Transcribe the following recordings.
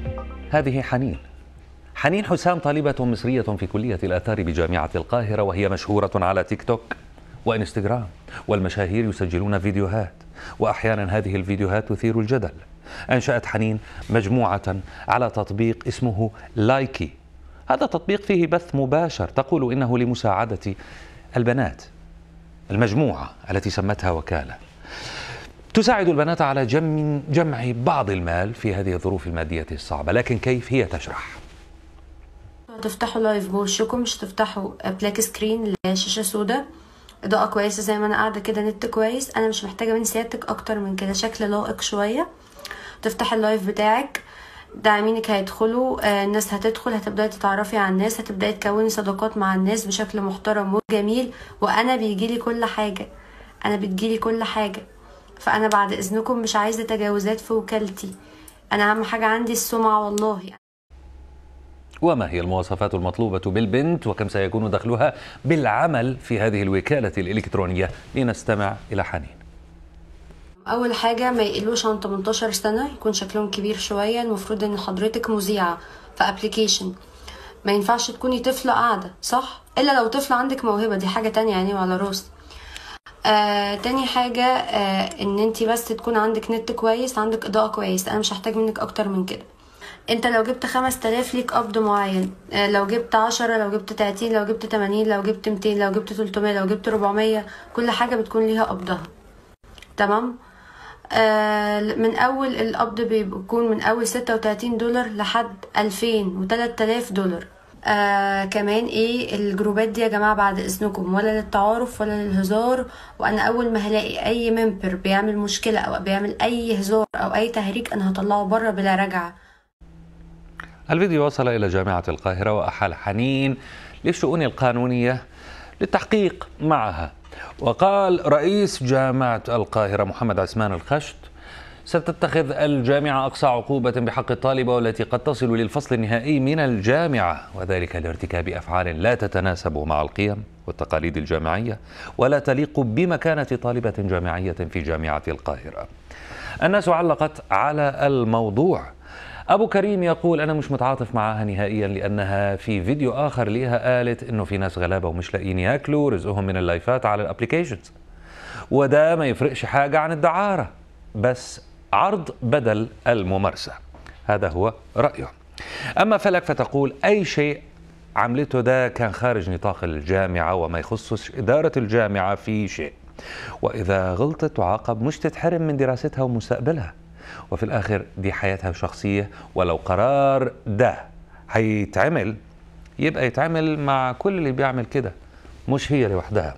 هذه حنين حنين حسام طالبة مصرية في كلية الآثار بجامعة القاهرة وهي مشهورة على تيك توك وإنستغرام والمشاهير يسجلون فيديوهات وأحيانا هذه الفيديوهات تثير الجدل أنشأت حنين مجموعة على تطبيق اسمه لايكي هذا تطبيق فيه بث مباشر تقول إنه لمساعدة البنات المجموعة التي سمتها وكالة تساعد البنات على جمع, جمع بعض المال في هذه الظروف المادية الصعبة لكن كيف هي تشرح هتفتحوا لايف بوشكم مش تفتحوا بلاك سكرين اللي هي شاشة سودا إضاءة كويسة زي ما أنا قاعدة كده نت كويس أنا مش محتاجة من سيادتك أكتر من كده شكل لائق شوية تفتح اللايف بتاعك داعمينك هيدخلوا آه، الناس هتدخل هتبداي تتعرفي على الناس هتبداي تكوني صداقات مع الناس بشكل محترم وجميل وانا بيجيلي كل حاجه انا بتجيلي كل حاجه فانا بعد اذنكم مش عايزه تجاوزات في وكالتي انا اهم حاجه عندي السمعه والله يعني. وما هي المواصفات المطلوبة بالبنت وكم سيكون دخلها بالعمل في هذه الوكالة الإلكترونية لنستمع إلى حنين اول حاجه ما يقلوش عن 18 سنه يكون شكلهم كبير شويه المفروض ان حضرتك مذيعه في ابلكيشن ما ينفعش تكوني طفله قاعده صح الا لو طفله عندك موهبه دي حاجه تانية يعني وعلى راسي آه، تاني حاجة آه، ان انتي بس تكون عندك نت كويس عندك اضاءة كويس انا مش هحتاج منك اكتر من كده انت لو جبت خمس تلاف ليك قبض معين آه، لو جبت عشرة لو جبت تلاتين لو جبت تمانين لو جبت ميتين لو جبت تلتمية لو جبت ربعمية كل حاجة بتكون ليها قبضها تمام آه، من اول القبض بيكون من اول ستة وتلاتين دولار لحد الفين وتلات الاف دولار آه كمان ايه الجروبات دي يا جماعه بعد اذنكم ولا للتعارف ولا للهزار وانا اول ما هلاقي اي ممبر بيعمل مشكله او بيعمل اي هزار او اي تهريج انا هطلعه بره بلا رجعه الفيديو وصل إلى جامعة القاهرة وأحال حنين للشؤون القانونية للتحقيق معها وقال رئيس جامعة القاهرة محمد عثمان الخشت ستتخذ الجامعة أقصى عقوبة بحق الطالبة والتي قد تصل للفصل النهائي من الجامعة وذلك لارتكاب أفعال لا تتناسب مع القيم والتقاليد الجامعية ولا تليق بمكانة طالبة جامعية في جامعة القاهرة الناس علقت على الموضوع أبو كريم يقول أنا مش متعاطف معها نهائيا لأنها في فيديو آخر ليها قالت إنه في ناس غلابة ومش لاقيين ياكلوا رزقهم من اللايفات على الابليكيشنز وده ما يفرقش حاجة عن الدعارة بس عرض بدل الممارسة هذا هو رأيه أما فلك فتقول أي شيء عملته ده كان خارج نطاق الجامعة وما يخصش إدارة الجامعة في شيء وإذا غلطت تعاقب مش تتحرم من دراستها ومستقبلها وفي الآخر دي حياتها الشخصية ولو قرار ده هيتعمل يبقى يتعمل مع كل اللي بيعمل كده مش هي لوحدها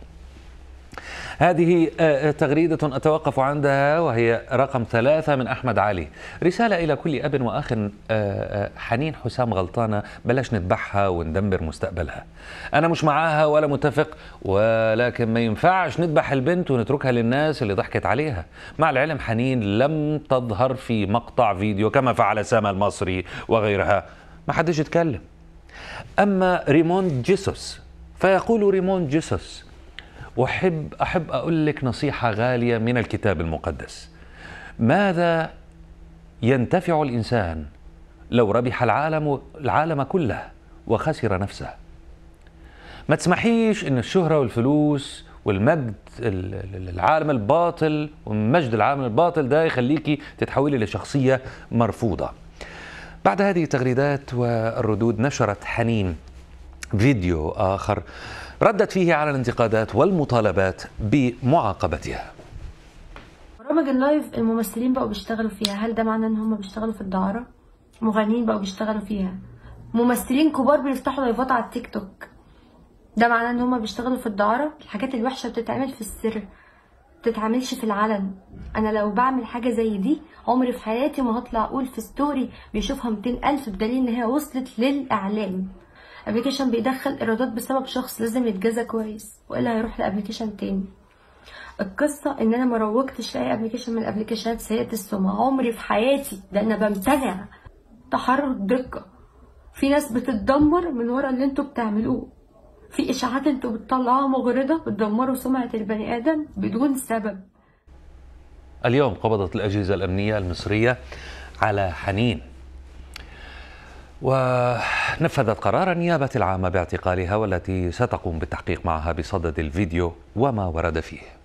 هذه آه، تغريدة أتوقف عندها وهي رقم ثلاثة من أحمد علي رسالة إلى كل أب وأخ آه، آه، حنين حسام غلطانة بلاش نذبحها وندمر مستقبلها أنا مش معاها ولا متفق ولكن ما ينفعش نذبح البنت ونتركها للناس اللي ضحكت عليها مع العلم حنين لم تظهر في مقطع فيديو كما فعل سما المصري وغيرها ما حدش يتكلم أما ريموند جيسوس فيقول ريموند جيسوس أحب أحب أقول لك نصيحة غالية من الكتاب المقدس ماذا ينتفع الإنسان لو ربح العالم العالم كله وخسر نفسه ما تسمحيش ان الشهرة والفلوس والمجد ال- ال- العالم الباطل ومجد العالم الباطل ده يخليكي تتحولي لشخصية مرفوضة بعد هذه التغريدات والردود نشرت حنين فيديو آخر ردت فيه على الانتقادات والمطالبات بمعاقبتها برامج اللايف الممثلين بقوا بيشتغلوا فيها هل ده معناه ان هم بيشتغلوا في الدعارة مغنيين بقوا بيشتغلوا فيها ممثلين كبار بيفتحوا لايفات على التيك توك ده معناه ان هم بيشتغلوا في الدعارة الحاجات الوحشة بتتعمل في السر بتتعملش في العلن انا لو بعمل حاجة زي دي عمري في حياتي ما هطلع اقول في ستوري بيشوفها 200 الف بدليل ان هي وصلت للاعلام ابلكيشن بيدخل ايرادات بسبب شخص لازم يتجازى كويس والا هيروح لابلكيشن تاني القصة ان انا ما روجتش لاي ابلكيشن من الابلكيشنات سيئة السمعة عمري في حياتي ده انا بمتنع تحرر دقة في ناس بتتدمر من ورا اللي انتوا بتعملوه في اشاعات انتوا بتطلعوها مغرضة بتدمروا سمعة البني ادم بدون سبب اليوم قبضت الأجهزة الأمنية المصرية على حنين ونفذت قرار النيابة العامة باعتقالها والتي ستقوم بالتحقيق معها بصدد الفيديو وما ورد فيه